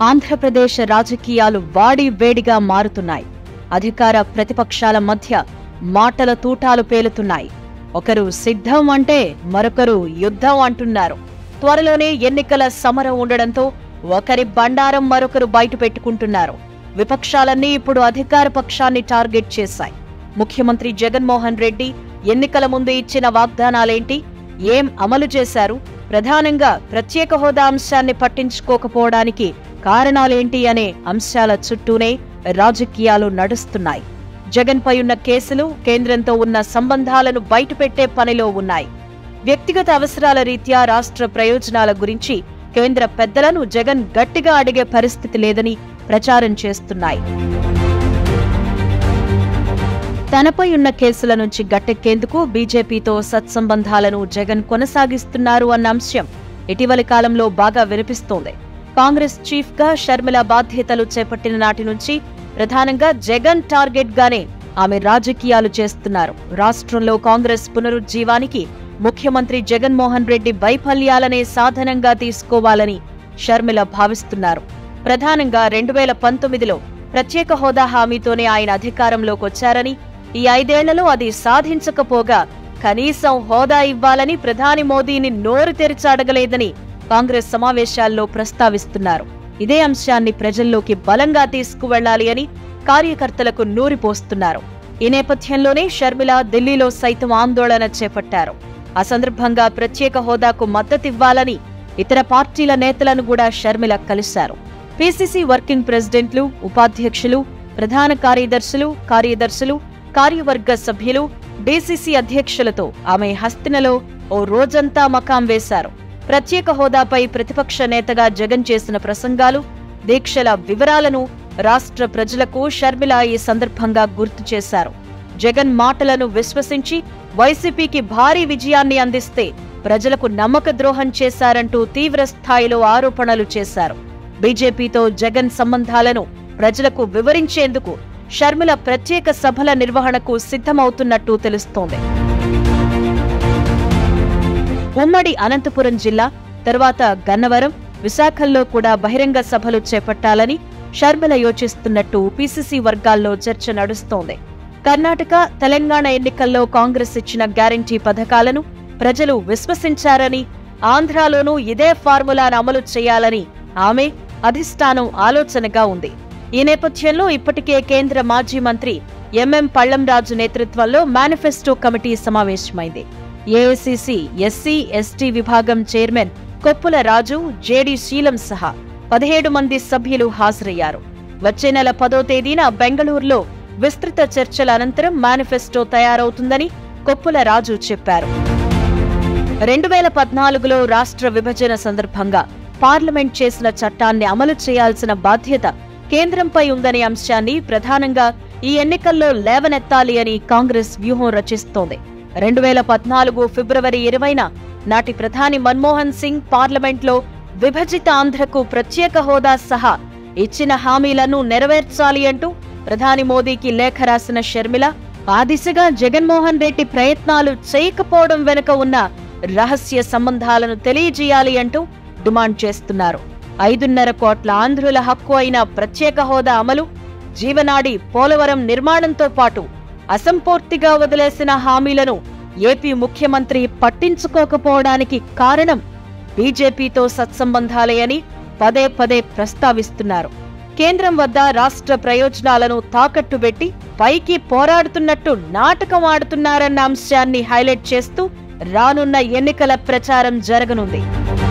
ఆంధ్రప్రదేశ్ రాజకీయాలు వాడి వేడిగా మారుతున్నాయి అధికార ప్రతిపక్షాల మధ్య మాటల తూటాలు పేలుతున్నాయి ఒకరు సిద్ధం అంటే మరొకరు యుద్ధం అంటున్నారు త్వరలోనే ఎన్నికల సమరం ఉండడంతో ఒకరి బండారం మరొకరు బయట పెట్టుకుంటున్నారు విపక్షాలన్నీ ఇప్పుడు అధికార పక్షాన్ని టార్గెట్ చేశాయి ముఖ్యమంత్రి జగన్మోహన్ రెడ్డి ఎన్నికల ముందు ఇచ్చిన వాగ్దానాలేంటి ఏం అమలు చేశారు ప్రధానంగా ప్రత్యేక హోదా అంశాన్ని పట్టించుకోకపోవడానికి కారణాలేంటి అనే అంశాల చుట్టూనే రాజకీయాలు నడుస్తున్నాయి జగన్ పై ఉన్న కేసులు కేంద్రంతో ఉన్న సంబంధాలను బయటపెట్టే పనిలో ఉన్నాయి వ్యక్తిగత అవసరాల రీత్యా రాష్ట్ర ప్రయోజనాల గురించి కేంద్ర పెద్దలను జగన్ గట్టిగా అడిగే పరిస్థితి లేదని ప్రచారం చేస్తున్నాయి తనపై ఉన్న కేసుల నుంచి గట్టెక్కేందుకు బీజేపీతో సత్సంబంధాలను జగన్ కొనసాగిస్తున్నారు అన్న అంశం ఇటీవలి కాలంలో బాగా వినిపిస్తోంది కాంగ్రెస్ చీఫ్ గా షర్మిల బాధ్యతలు చేపట్టిన నాటి నుంచి ప్రధానంగా జగన్ టార్గెట్ గానే ఆమె రాజకీయాలు చేస్తున్నారు రాష్ట్రంలో కాంగ్రెస్ పునరుజ్జీవానికి ముఖ్యమంత్రి జగన్మోహన్ రెడ్డి వైఫల్యాలనే సాధనంగా తీసుకోవాలని షర్మిల భావిస్తున్నారు ప్రధానంగా రెండు వేల పంతొమ్మిదిలో ప్రత్యేక హోదా హామీతోనే ఆయన అధికారంలోకి వచ్చారని ఈ ఐదేళ్లలో అది సాధించకపోగా కనీసం హోదా ఇవ్వాలని ప్రధాని మోదీని నోరు తెరిచి అడగలేదని కాంగ్రెస్ సమావేశాల్లో ప్రస్తావిస్తున్నారు ఇదే అంశాన్ని ప్రజల్లోకి బలంగా తీసుకువెళ్లాలి అని కార్యకర్తలకు నూరిపోస్తున్నారు ఈ నేపథ్యంలోనే షర్మిల ఢిల్లీలో సైతం ఆందోళన చేపట్టారు ఆ సందర్భంగా ప్రత్యేక హోదాకు మద్దతివ్వాలని ఇతర పార్టీల నేతలను కూడా షర్మిల కలిశారు పీసీసీ వర్కింగ్ ప్రెసిడెంట్లు ఉపాధ్యక్షులు ప్రధాన కార్యదర్శులు కార్యదర్శులు కార్యవర్గ సభ్యులు డీసీసీ అధ్యక్షులతో ఆమె హస్తినలో ఓ రోజంతా మకాం వేశారు ప్రత్యేక హోదాపై ప్రతిపక్ష నేతగా జగన్ చేసిన ప్రసంగాలు దీక్షల వివరాలను రాష్ట్ర ప్రజలకు షర్మిల ఈ సందర్భంగా గుర్తు చేశారు జగన్ మాటలను విశ్వసించి వైసీపీకి భారీ విజయాన్ని అందిస్తే ప్రజలకు నమ్మక ద్రోహం చేశారంటూ తీవ్ర స్థాయిలో ఆరోపణలు చేశారు బీజేపీతో జగన్ సంబంధాలను ప్రజలకు వివరించేందుకు షర్మిల ప్రత్యేక సభల నిర్వహణకు సిద్ధమవుతున్నట్టు తెలుస్తోంది ఉమ్మడి అనంతపురం జిల్లా తర్వాత గన్నవరం విశాఖల్లో కూడా బహిరంగ సభలు చేపట్టాలని షర్మిల యోచిస్తున్నట్టు పీసీసీ వర్గాల్లో చర్చ నడుస్తోంది కర్ణాటక తెలంగాణ ఎన్నికల్లో కాంగ్రెస్ ఇచ్చిన గ్యారంటీ పథకాలను ప్రజలు విశ్వసించారని ఆంధ్రాలోనూ ఇదే ఫార్ములాను అమలు చేయాలని ఆమె అధిష్టానం ఆలోచనగా ఉంది ఈ నేపథ్యంలో ఇప్పటికే కేంద్ర మాజీ మంత్రి ఎంఎం పళ్లంరాజు నేతృత్వంలో మేనిఫెస్టో కమిటీ సమావేశమైంది ఏఐసిసి ఎస్సీ ఎస్టీ విభాగం చైర్మన్ కొప్పుల రాజు జేడీ శీలం సహా పదిహేడు మంది సభ్యులు హాజరయ్యారు వచ్చే నెల పదో తేదీన బెంగళూరులో విస్తృత చర్చల అనంతరం మేనిఫెస్టో తయారవుతుందని కొప్పుల రాజు చెప్పారు రెండు వేల పద్నాలుగులో రాష్ట్ర విభజన సందర్భంగా పార్లమెంట్ చేసిన చట్టాన్ని అమలు చేయాల్సిన బాధ్యత కేంద్రంపై ఉందనే అంశాన్ని ప్రధానంగా ఈ ఎన్నికల్లో లేవనెత్తాలి అని కాంగ్రెస్ వ్యూహం రచిస్తోంది రెండు వేల పద్నాలుగు ఫిబ్రవరి ఇరవైన నాటి ప్రధాని మన్మోహన్ సింగ్ పార్లమెంట్లో విభజిత ఆంధ్రకు ప్రత్యేక హోదా సహా ఇచ్చిన హామీలను నెరవేర్చాలి అంటూ ప్రధాని మోదీకి లేఖ రాసిన షర్మిల ఆ దిశగా జగన్మోహన్ రెడ్డి ప్రయత్నాలు చేయకపోవడం వెనుక ఉన్న రహస్య సంబంధాలను తెలియజేయాలి అంటూ డిమాండ్ చేస్తున్నారు ఐదున్నర కోట్ల ఆంధ్రుల హక్కు అయిన ప్రత్యేక హోదా అమలు జీవనాడి పోలవరం నిర్మాణంతో పాటు అసంపూర్తిగా వదిలేసిన హామీలను ఏపీ ముఖ్యమంత్రి పట్టించుకోకపోవడానికి కారణం బీజేపీతో సత్సంబంధాలే అని పదే పదే ప్రస్తావిస్తున్నారు కేంద్రం వద్ద రాష్ట్ర ప్రయోజనాలను తాకట్టు పెట్టి పైకి పోరాడుతున్నట్టు నాటకం ఆడుతున్నారన్న అంశాన్ని హైలైట్ చేస్తూ రానున్న ఎన్నికల ప్రచారం జరగనుంది